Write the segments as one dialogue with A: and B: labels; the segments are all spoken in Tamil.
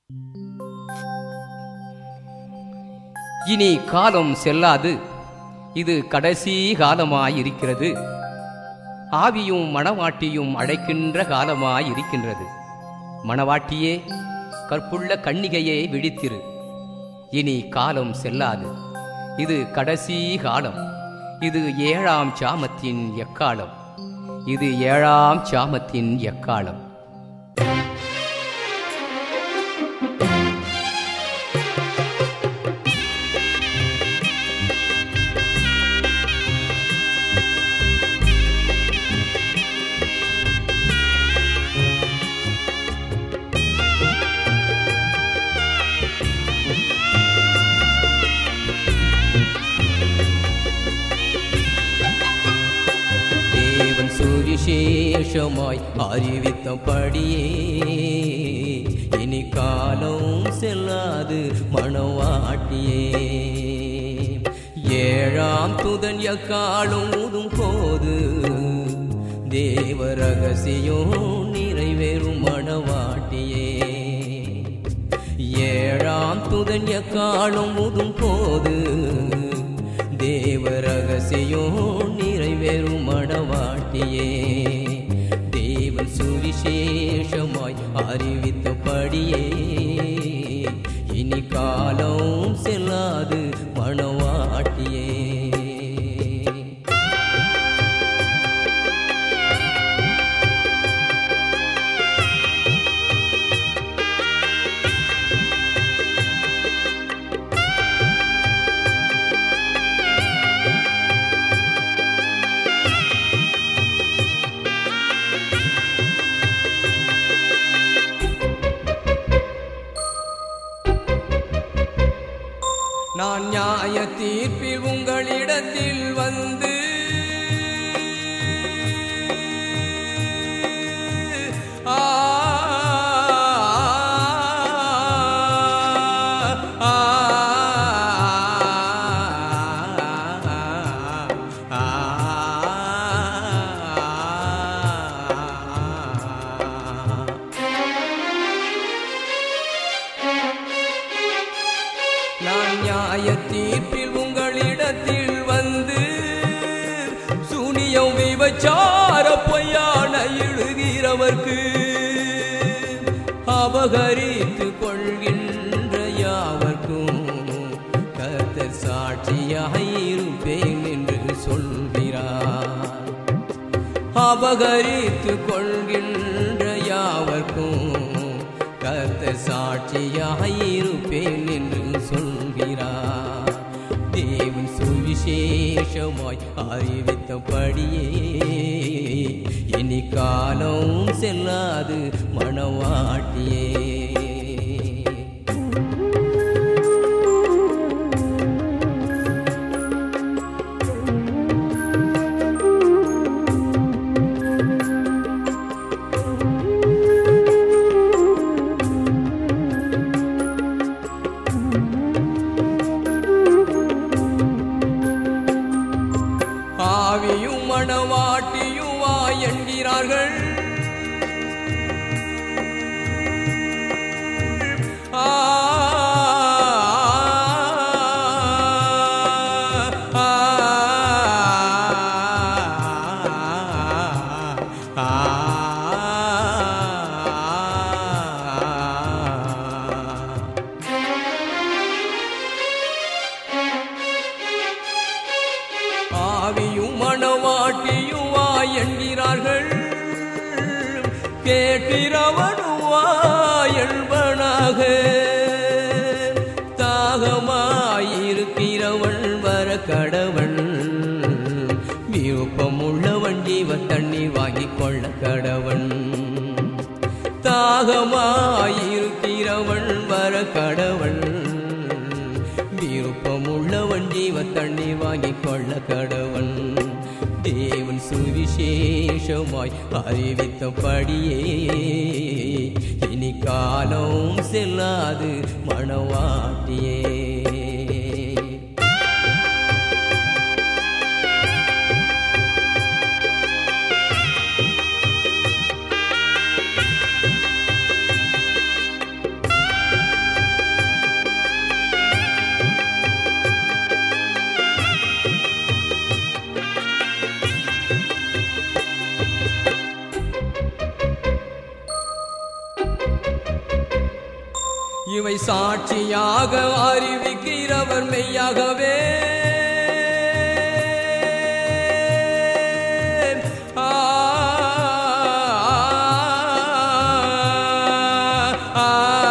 A: இனி காலம் செல்லாது இது கடைசி காலமாயிருக்கிறது ஆவியும் மணவாட்டியும் அழைக்கின்ற காலமாயிருக்கின்றது மணவாட்டியே கற்புள்ள கன்னிகையே விழித்திரு இனி காலம் செல்லாது இது கடைசி காலம் இது ஏழாம் சாமத்தின் எக்காலம் இது ஏழாம் சாமத்தின் எக்காலம் தேவன் சுவிசேஷமாய் அறிவித்தபடியே இனி காலம் செல்லாது மணவாட்டியே ஏழாம் துதன் எக்காலம் ஊதும் போது தேவ ரகசியம் நிறைவேறும் மணவாட்டியே ஏழாம் துதன் எக்காலம் ஊதும் போது தேவ ரகசியம் நிறைவேறும் மணவாட்டியே தேவன் சுவிசேஷமாய் அறிவித்தபடியே இனி காலம் செல்லாது மணவாட்டியே நான் நியாய தீர்ப்பில் உங்களிடத்தில் வந்து ஆ, ஆ, ஆ, ஆ. நான் நியாய தீர்ப்பில் உங்களிடத்தில் வந்து சூனியம் விபச்சார பொய்யான எழுகிறவர்க்கு அபகரித்து கொள்கின்ற யாவர்க்கும் கர்த்தர் சாட்சியாயிருப்பேன் என்று சொல்கிறார் அபகரித்து கொள்கின்ற யாவர்க்கும் கர்த்த சாட்சியாயிருப்பேன் என்று சொல்கிறார் தேவன் சுவிசேஷமாய் அறிவித்தபடியே இனி காலம் செல்லாது மணவாட்டியே ஆவியும் மணவாட்டியுமா என்கிறார்கள் ஆ, ஆ, ஆ, ஆ. ஆவியும் மணவாட்டியுமா என்கிறார்கள் கேட்கிறவனுவா என்பனாக தாகமாயிருக்கிறவன் வர கடவன் விருப்பமுள்ளவன் ஜீவ தண்ணி வாங்கிக் கொள்ள கடவன் தாகமாயிருக்கிறவன் வர கடவன் விருப்பமுள்ளவன் ஜீவ தண்ணி வாங்கிக் கொள்ள கடவன் தேவன் சுவிசேஷமாய் அறிவித்தபடியே இனி காலம் செல்லாது மணவாட்டியே இவை சாட்சியாக அறிவிக்கிறவர் மெய்யாகவே ஆ, ஆ,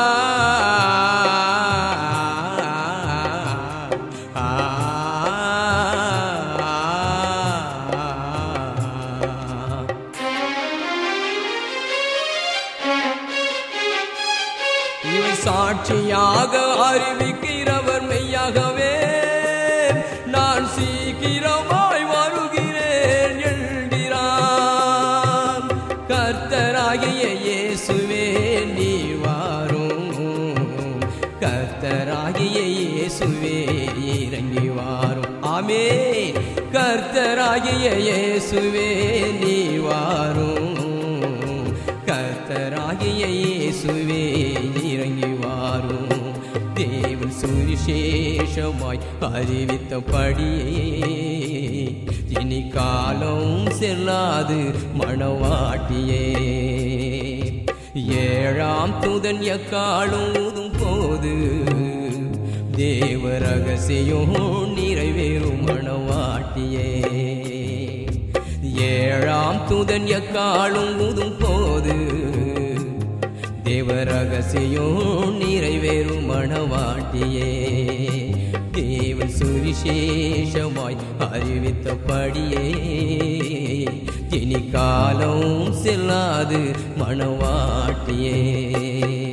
A: ஆ. இவை சாட்சியாக அறிவிக்கிறவர் மெய்யாகவே நான் சீக்கிரமாய் வருகிறேன் என்கிறான் கர்த்தராகிய இயேசுவே நீ வாரும் கர்த்தராகிய இயேசுவே இறங்கி வாரும் ஆமே கர்த்தராகிய இயேசுவே நீ வாரும் கர்த்தராகிய இயேசுவே இறங்கி வாரும் தேவன் சுவிசேஷமாய் அறிவித்தபடியே இனி காலம் செல்லாது மணவாட்டியே ஏழாம் தூதன் எக்காலும் ஊதும் போது தேவ ரகசியம் நிறைவேறும் மணவாட்டியே ஏழாம் தூதன் எக்காலும் ஊதும் போது தேவ ரகசியம் நிறைவேறும் மணவாட்டியே தேவன் சுவிசேஷமாய் அறிவித்தபடியே இனி காலம் செல்லாது மணவாட்டியே